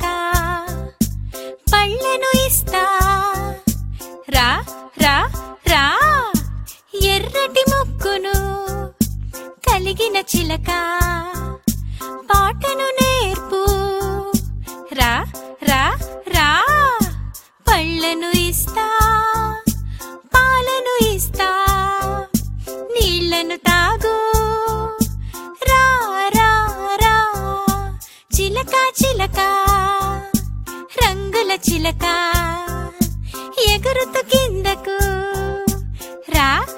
పళ్ళను ఇస్తా రా రా రా ఎర్రటి ముక్కును కలిగిన చిలక పాటను నేర్పు రా రా రా పళ్ళను ఇస్తా పాలను ఇస్తా నీళ్లను తాగు రా రా రా చిలక చిలక రంగుల చిలక ఎగురుతూ కిందకు రా